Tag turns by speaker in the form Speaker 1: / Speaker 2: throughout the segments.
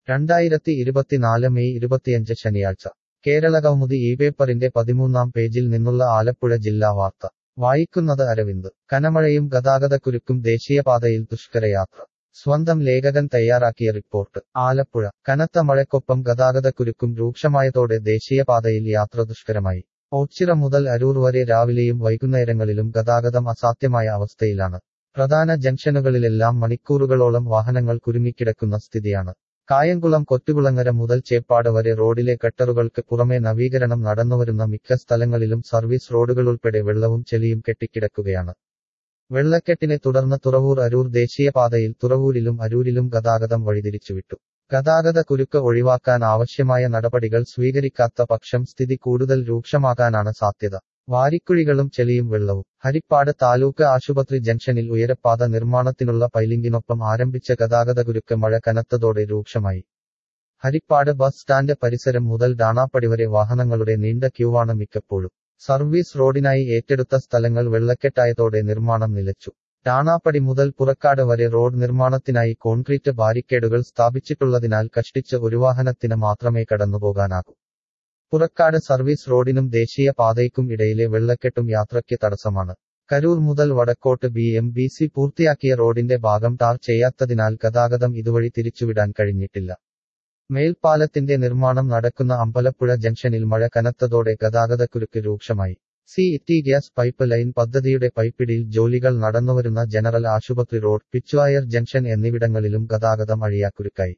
Speaker 1: രണ്ടായിരത്തി ഇരുപത്തിനാല് മെയ് ഇരുപത്തിയഞ്ച് ശനിയാഴ്ച കേരളകൗമുദി ഈ പേപ്പറിന്റെ പതിമൂന്നാം പേജിൽ നിന്നുള്ള ആലപ്പുഴ ജില്ലാ വാർത്ത വായിക്കുന്നത് അരവിന്ദ് കനമഴയും ഗതാഗതക്കുരുക്കും ദേശീയപാതയിൽ ദുഷ്കരയാത്ര സ്വന്തം ലേഖകൻ തയ്യാറാക്കിയ റിപ്പോർട്ട് ആലപ്പുഴ കനത്ത മഴയ്ക്കൊപ്പം ഗതാഗതക്കുരുക്കും രൂക്ഷമായതോടെ ദേശീയപാതയിൽ യാത്ര ദുഷ്കരമായി ഓച്ചിറ മുതൽ അരൂർ വരെ രാവിലെയും വൈകുന്നേരങ്ങളിലും ഗതാഗതം അസാധ്യമായ അവസ്ഥയിലാണ് പ്രധാന ജംഗ്ഷനുകളിലെല്ലാം മണിക്കൂറുകളോളം വാഹനങ്ങൾ കുരുങ്ങിക്കിടക്കുന്ന സ്ഥിതിയാണ് കായംകുളം കൊറ്റുകുളങ്ങര മുതൽ ചേപ്പാട് വരെ റോഡിലെ കട്ടറുകൾക്ക് പുറമെ നവീകരണം നടന്നുവരുന്ന മിക്ക സ്ഥലങ്ങളിലും സർവീസ് റോഡുകളുൾപ്പെടെ വെള്ളവും ചെളിയും കെട്ടിക്കിടക്കുകയാണ് വെള്ളക്കെട്ടിനെ തുടർന്ന് തുറവൂർ അരൂർ ദേശീയപാതയിൽ തുറവൂരിലും അരൂരിലും ഗതാഗതം വഴിതിരിച്ചുവിട്ടു ഗതാഗത കുരുക്ക് ഒഴിവാക്കാൻ ആവശ്യമായ നടപടികൾ സ്വീകരിക്കാത്ത പക്ഷം സ്ഥിതി കൂടുതൽ രൂക്ഷമാകാനാണ് സാധ്യത വാരിക്കുഴികളും ചെളിയും വെള്ളവും ഹരിപ്പാട് താലൂക്ക് ആശുപത്രി ജംഗ്ഷനിൽ ഉയരപ്പാത നിർമ്മാണത്തിനുള്ള പൈലിംഗിനൊപ്പം ആരംഭിച്ച ഗതാഗതകുരുക്ക് മഴ കനത്തതോടെ രൂക്ഷമായി ഹരിപ്പാട് ബസ് സ്റ്റാൻഡ് പരിസരം മുതൽ ഡാണാപ്പടി വരെ വാഹനങ്ങളുടെ നീണ്ട ക്യൂവാണ് മിക്കപ്പോഴും സർവീസ് റോഡിനായി ഏറ്റെടുത്ത സ്ഥലങ്ങൾ വെള്ളക്കെട്ടായതോടെ നിർമ്മാണം നിലച്ചു ടാണാപ്പടി മുതൽ പുറക്കാട് വരെ റോഡ് നിർമ്മാണത്തിനായി കോൺക്രീറ്റ് ബാരിക്കേഡുകൾ സ്ഥാപിച്ചിട്ടുള്ളതിനാൽ കഷ്ടിച്ച് ഒരു വാഹനത്തിന് മാത്രമേ കടന്നുപോകാനാകൂ പുറക്കാട് സർവീസ് റോഡിനും ദേശീയ പാതയ്ക്കും ഇടയിലെ വെള്ളക്കെട്ടും യാത്രയ്ക്ക് തടസ്സമാണ് കരൂർ മുതൽ വടക്കോട്ട് ബി എം ബി സി പൂർത്തിയാക്കിയ റോഡിന്റെ ഭാഗം ടാർ ചെയ്യാത്തതിനാൽ ഗതാഗതം ഇതുവഴി തിരിച്ചുവിടാൻ കഴിഞ്ഞിട്ടില്ല മേൽപ്പാലത്തിന്റെ നിർമ്മാണം നടക്കുന്ന അമ്പലപ്പുഴ ജംഗ്ഷനിൽ മഴ കനത്തതോടെ ഗതാഗതക്കുരുക്ക് രൂക്ഷമായി city gas pipe line പദ്ധതിയുടെ പൈപ്പിടിയിൽ ജോലികൾ നടന്നുവരുന്ന ജനറൽ ആശുപത്രി റോഡ് പിച്ചുവായർ ജംഗ്ഷൻ എന്നിവിടങ്ങളിലും ഗതാഗതം അഴിയാക്കുരുക്കായി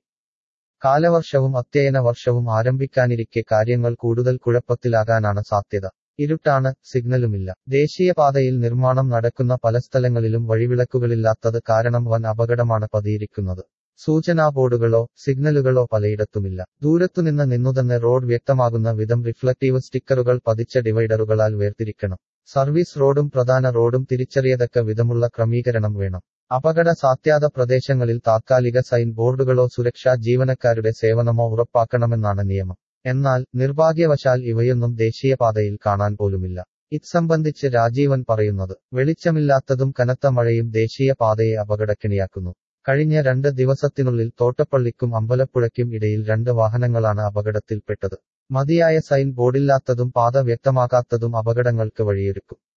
Speaker 1: കാലവർഷവും അധ്യയന വർഷവും ആരംഭിക്കാനിരിക്കെ കാര്യങ്ങൾ കൂടുതൽ കുഴപ്പത്തിലാകാനാണ് സാധ്യത ഇരുട്ടാണ് സിഗ്നലുമില്ല ദേശീയപാതയിൽ നിർമ്മാണം നടക്കുന്ന പല സ്ഥലങ്ങളിലും വഴിവിളക്കുകളില്ലാത്തത് കാരണം വൻ അപകടമാണ് പതിയിരിക്കുന്നത് സൂചനാ ബോർഡുകളോ സിഗ്നലുകളോ പലയിടത്തുമില്ല ദൂരത്തുനിന്ന് നിന്നുതന്നെ റോഡ് വ്യക്തമാകുന്ന വിധം റിഫ്ലക്റ്റീവ് സ്റ്റിക്കറുകൾ പതിച്ച ഡിവൈഡറുകളാൽ വേർതിരിക്കണം സർവീസ് റോഡും പ്രധാന റോഡും തിരിച്ചറിയതക്ക വിധമുള്ള ക്രമീകരണം വേണം അപകട സാധ്യാത പ്രദേശങ്ങളിൽ താത്കാലിക സൈൻ ബോർഡുകളോ സുരക്ഷാ ജീവനക്കാരുടെ സേവനമോ ഉറപ്പാക്കണമെന്നാണ് നിയമം എന്നാൽ നിർഭാഗ്യവശാൽ ഇവയൊന്നും ദേശീയപാതയിൽ കാണാൻ പോലുമില്ല ഇത്സംബന്ധിച്ച് രാജീവൻ പറയുന്നത് വെളിച്ചമില്ലാത്തതും കനത്ത മഴയും ദേശീയപാതയെ അപകടക്കിണിയാക്കുന്നു കഴിഞ്ഞ രണ്ട് ദിവസത്തിനുള്ളിൽ തോട്ടപ്പള്ളിക്കും അമ്പലപ്പുഴയ്ക്കും ഇടയിൽ രണ്ട് വാഹനങ്ങളാണ് അപകടത്തിൽപ്പെട്ടത് മതിയായ സൈൻ ബോർഡില്ലാത്തതും പാത വ്യക്തമാക്കാത്തതും അപകടങ്ങൾക്ക് വഴിയൊരുക്കും